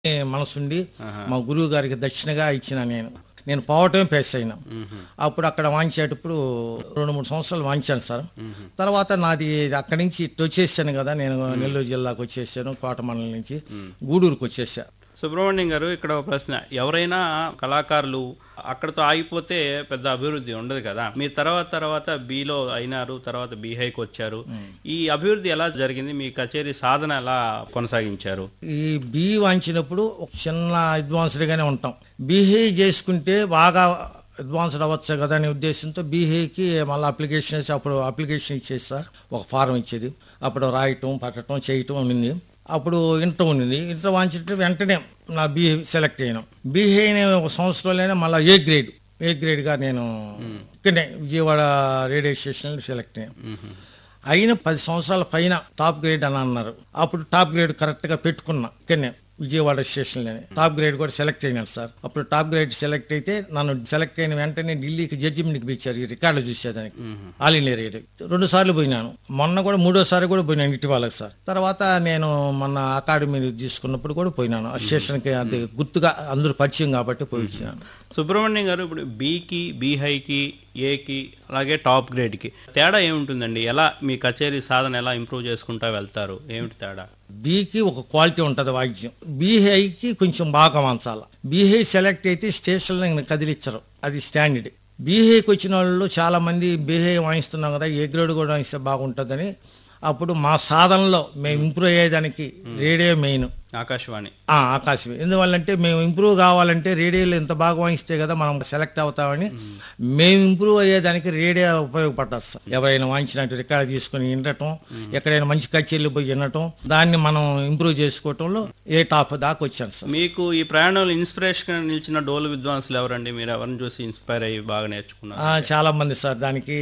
మనసుండి మా గురువు గారికి దక్షిణగా ఇచ్చిన నేను నేను పోవటమే పేస్ అయినా అప్పుడు అక్కడ వాంచేటప్పుడు రెండు మూడు సంవత్సరాలు వాంచాను సార్ తర్వాత నాది అక్కడి నుంచి ఇటు వచ్చేసాను కదా నేను నెల్లూరు జిల్లాకు వచ్చేసాను కోటమండలం నుంచి గూడూరుకు వచ్చేసా సుబ్రహ్మణ్యం గారు ఇక్కడ ఒక ప్రశ్న ఎవరైనా కళాకారులు అక్కడతో ఆగిపోతే పెద్ద అభివృద్ధి ఉండదు కదా మీరు తర్వాత తర్వాత బిలో అయినారు తర్వాత బీహైకి వచ్చారు ఈ అభివృద్ధి ఎలా జరిగింది మీ కచేరీ సాధన ఎలా కొనసాగించారు ఈ బి వాంచినప్పుడు ఒక చిన్న అడ్వాన్స్డ్గానే ఉంటాం బీహే చేసుకుంటే బాగా అడ్వాన్స్డ్ అవ్వచ్చు కదా అనే ఉద్దేశంతో బీహేకి మళ్ళీ అప్లికేషన్ వేసి అప్పుడు అప్లికేషన్ ఇచ్చేది సార్ ఒక ఫారం ఇచ్చేది అప్పుడు రాయటం పట్టడం చేయటం ఉండింది అప్పుడు ఇంటర్ ఉండింది ఇంటర్ వాంచినట్టు వెంటనే నా బీహే సెలెక్ట్ అయినాం బీహే ఒక సంవత్సరంలోనే మళ్ళీ ఏ గ్రేడ్ ఏ గ్రేడ్గా నేను ఇక్కడనే విజయవాడ రేడియో స్టేషన్లో సెలెక్ట్ అయ్యాను అయిన పది సంవత్సరాల పైన టాప్ గ్రేడ్ అని అన్నారు అప్పుడు టాప్ గ్రేడ్ కరెక్ట్ గా పెట్టుకున్నా ఇక్కడనే విజయవాడ స్టేషన్లోనే టాప్ గ్రేడ్ కూడా సెలెక్ట్ అయినాను సార్ అప్పుడు టాప్ గ్రేడ్ సెలెక్ట్ అయితే నన్ను సెలెక్ట్ అయిన వెంటనే ఢిల్లీకి జడ్జిమెంట్కి పిలిచారు ఈ రికార్డు చూసేదానికి ఆల్ ఇండియా రేడియో రెండు సార్లు పోయినాను మొన్న కూడా మూడోసారి కూడా పోయినాను ఇటీవలకు సార్ తర్వాత నేను మొన్న అకాడమీ తీసుకున్నప్పుడు కూడా పోయినాను ఆ స్టేషన్కి అది గుర్తుగా అందరూ పరిచయం కాబట్టి పోయి వచ్చినాను సుబ్రహ్మణ్యం గారు ఇప్పుడు బీకి బీహైకి ఏకి అలాగే టాప్ గ్రేడ్కి తేడా ఏముంటుందండి ఎలా మీ కచేరీ సాధన ఎలా ఇంప్రూవ్ చేసుకుంటా వెళ్తారు ఏమిటి తేడా బీకి ఒక క్వాలిటీ ఉంటుంది వాయిద్యం బీహైకి కొంచెం బాగా వంచాలి బీహై సెలెక్ట్ అయితే స్టేషన్లో కదిలిచ్చరు అది స్టాండర్డ్ బీహైకి వచ్చిన వాళ్ళు చాలా మంది బీహై వాయిస్తున్నాం కదా ఏ గ్రేడ్ కూడా వాయిస్తే బాగుంటుందని అప్పుడు మా సాధనలో మేము ఇంప్రూవ్ అయ్యేదానికి రేడియో మెయిన్ ఆకాశవాణి ఆ, ఆకాశం ఎందువల్లంటే మేము ఇంప్రూవ్ కావాలంటే రేడియోలో ఎంత బాగా వాయిస్తే కదా మనం సెలెక్ట్ అవుతామని మేము ఇంప్రూవ్ అయ్యేదానికి రేడియో ఉపయోగపడ్డది సార్ ఎవరైనా వాయించినట్టు రికార్డు తీసుకుని వినటం ఎక్కడైనా మంచి కచేరీలు పోయి వినటం దాన్ని మనం ఇంప్రూవ్ చేసుకోవటంలో ఏ టాప్ దాకా వచ్చాను సార్ మీకు ఈ ప్రయాణంలో ఇన్స్పిరేషన్ నిలిచిన డోలు విద్వాంసులు ఎవరండి మీరు ఎవరిని చూసి ఇన్స్పైర్ అయ్యి బాగా నేర్చుకున్నారు ఆ, చాలా మంది సార్ దానికి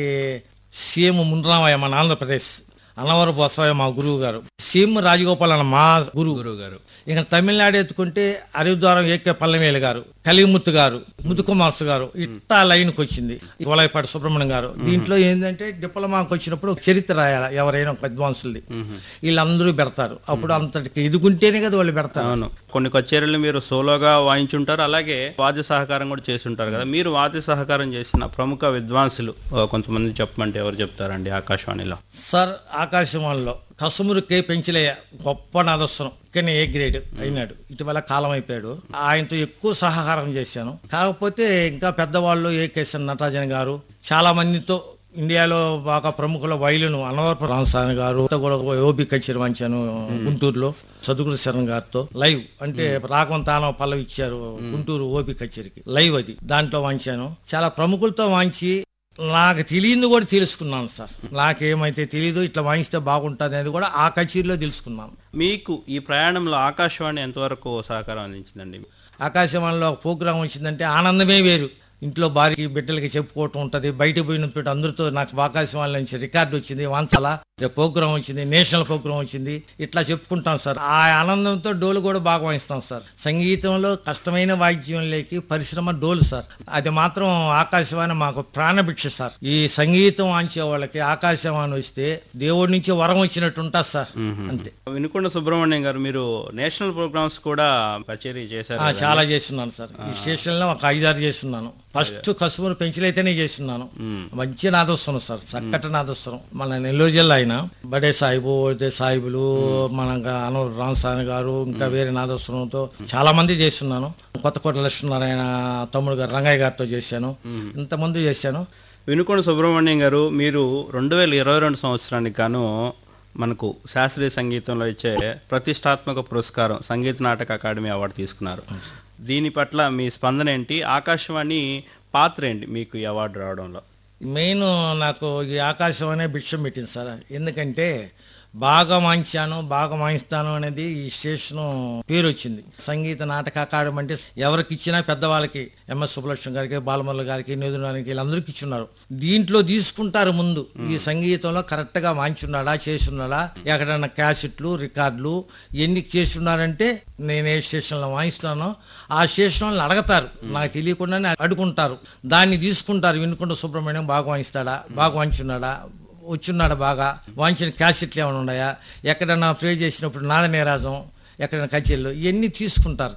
సీఎం మున్రామయ్య మన ఆంధ్రప్రదేశ్ అన్నవరం బసవయ్య మా గురువు గారు సీఎం రాజగోపాల్ అన్న మా గురువు గురువు గారు ఇక తమిళనాడు ఎత్తుకుంటే అరిద్వారం ఏకే పల్లమేలు గారు కలిముత్తు గారు ముతుకుమార్స్ గారు ఇట్టా లైన్కి వచ్చింది కోలాయిపాటి సుబ్రహ్మణ్యం గారు దీంట్లో ఏంటంటే డిప్లొమాకి వచ్చినప్పుడు ఒక చరిత్ర రాయాలి ఎవరైనా ఒక అడ్వాన్సులది వీళ్ళందరూ పెడతారు అప్పుడు అంతటికి ఎదుగుంటేనే కదా వాళ్ళు పెడతారు అవును కొన్ని కచేరీలు మీరు సోలోగా వాయించుంటారు అలాగే వాద్య సహకారం కూడా చేసి ఉంటారు కదా మీరు వాద్య సహకారం చేసిన ప్రముఖ విద్వాంసులు ఆ, కొంతమంది చెప్పమంటే ఎవరు చెప్తారండి ఆకాశవాణిలో సార్ ఆకాశవాణిలో కసుమురు కే పెంచలేయ గొప్ప నాదస్వరం కానీ ఏ గ్రేడ్ అయినాడు ఇటీవల కాలం అయిపోయాడు ఆయనతో ఎక్కువ సహకారం చేశాను కాకపోతే ఇంకా పెద్దవాళ్ళు ఏ కేసన్ నటరాజన్ గారు చాలా మందితో ఇండియాలో బాగా ప్రముఖుల వైలును అనవరపు రామస్వామి గారు కూడా ఓబి కచేరి వంచాను గుంటూరులో సదుగురు శరణ్ గారితో లైవ్ అంటే రాఘవం తానవ పల్లవి ఇచ్చారు గుంటూరు ఓబి కచేరికి లైవ్ అది దాంట్లో వాంచాను చాలా ప్రముఖులతో వాంచి నాకు తెలియదు కూడా తెలుసుకున్నాను సార్ నాకేమైతే తెలియదు ఇట్లా వాయిస్తే బాగుంటుంది అనేది కూడా ఆ కచేరీలో తెలుసుకున్నాను మీకు ఈ ప్రయాణంలో ఆకాశవాణి ఎంతవరకు సహకారం అందించిందండి ఆకాశవాణిలో ఒక ప్రోగ్రాం వచ్చిందంటే ఆనందమే వేరు ఇంట్లో భార్యకి బిడ్డలకి చెప్పుకోవటం ఉంటుంది బయట పోయినప్పుడు అందరితో నాకు ఆకాశవాణి నుంచి రికార్డు వచ్చింది వాంచాలా రేపు ప్రోగ్రాం వచ్చింది నేషనల్ ప్రోగ్రాం వచ్చింది ఇట్లా చెప్పుకుంటాం సార్ ఆ ఆనందంతో డోలు కూడా బాగా వాయిస్తాం సార్ సంగీతంలో కష్టమైన వాయిద్యంలోకి పరిశ్రమ డోలు సార్ అది మాత్రం ఆకాశవాణి మాకు ప్రాణభిక్ష సార్ ఈ సంగీతం వాంచే వాళ్ళకి ఆకాశవాణి వస్తే దేవుడి నుంచి వరం వచ్చినట్టు ఉంటుంది సార్ అంతే వినుకొండ సుబ్రహ్మణ్యం గారు మీరు నేషనల్ ప్రోగ్రామ్స్ కూడా కచేరీ చేశారు ఆ, చాలా చేస్తున్నాను సార్ ఈ స్టేషన్ లో ఒక ఐదారు చేస్తున్నాను ఫస్ట్ కస్టమర్ పెంచిలైతేనే చేస్తున్నాను మంచి నాదొస్తున్నాం సార్ చక్కటి నాదొస్తున్నాం మన నెల్లూరు జిల్లా అయినా బడే సాహిబు ఒడితే సాహిబులు మన అనూరు రామస్వామి గారు ఇంకా వేరే నాదొస్వరంతో చాలా మంది చేస్తున్నాను కొత్తకోట లక్ష్మీనారాయణ తమ్ముడు గారు రంగయ్య గారితో చేశాను ఇంతమంది చేశాను వినుకొండ సుబ్రహ్మణ్యం గారు మీరు రెండు వేల ఇరవై రెండు సంవత్సరానికి గాను మనకు శాస్త్రీయ సంగీతంలో ఇచ్చే ప్రతిష్టాత్మక పురస్కారం సంగీత నాటక అకాడమీ అవార్డు తీసుకున్నారు దీని పట్ల మీ స్పందన ఏంటి ఆకాశవాణి పాత్ర ఏంటి మీకు ఈ అవార్డు రావడంలో మెయిన్ నాకు ఈ ఆకాశం అనే భిక్షం పెట్టింది సార్ ఎందుకంటే బాగా వాయించాను బాగా వాయిస్తాను అనేది ఈ స్టేషన్ పేరు వచ్చింది సంగీత నాటక అకాడమీ అంటే ఎవరికి ఇచ్చినా పెద్దవాళ్ళకి ఎంఎస్ సుబ్బలక్ష్మి గారికి బాలమురళి గారికి నేదునానికి వీళ్ళందరికీ ఇచ్చున్నారు దీంట్లో తీసుకుంటారు ముందు ఈ సంగీతంలో కరెక్ట్ గా వాయించున్నాడా చేసున్నాడా ఎక్కడైనా క్యాసెట్లు రికార్డులు ఎన్ని చేస్తున్నారంటే నేను ఏ స్టేషన్లో వాయిస్తున్నానో ఆ స్టేషన్ వాళ్ళని అడగతారు నాకు తెలియకుండానే అడుగుంటారు దాన్ని తీసుకుంటారు వినుకుంటూ సుబ్రహ్మణ్యం బాగా వాయిస్తాడా బాగా వాయించున్నాడా వచ్చున్నాడు బాగా వాంచిన క్యాసెట్లు ఏమైనా ఉన్నాయా ఎక్కడన్నా ప్లే చేసినప్పుడు నాద నీరాజం ఎక్కడైనా కచేరీలు ఇవన్నీ తీసుకుంటారు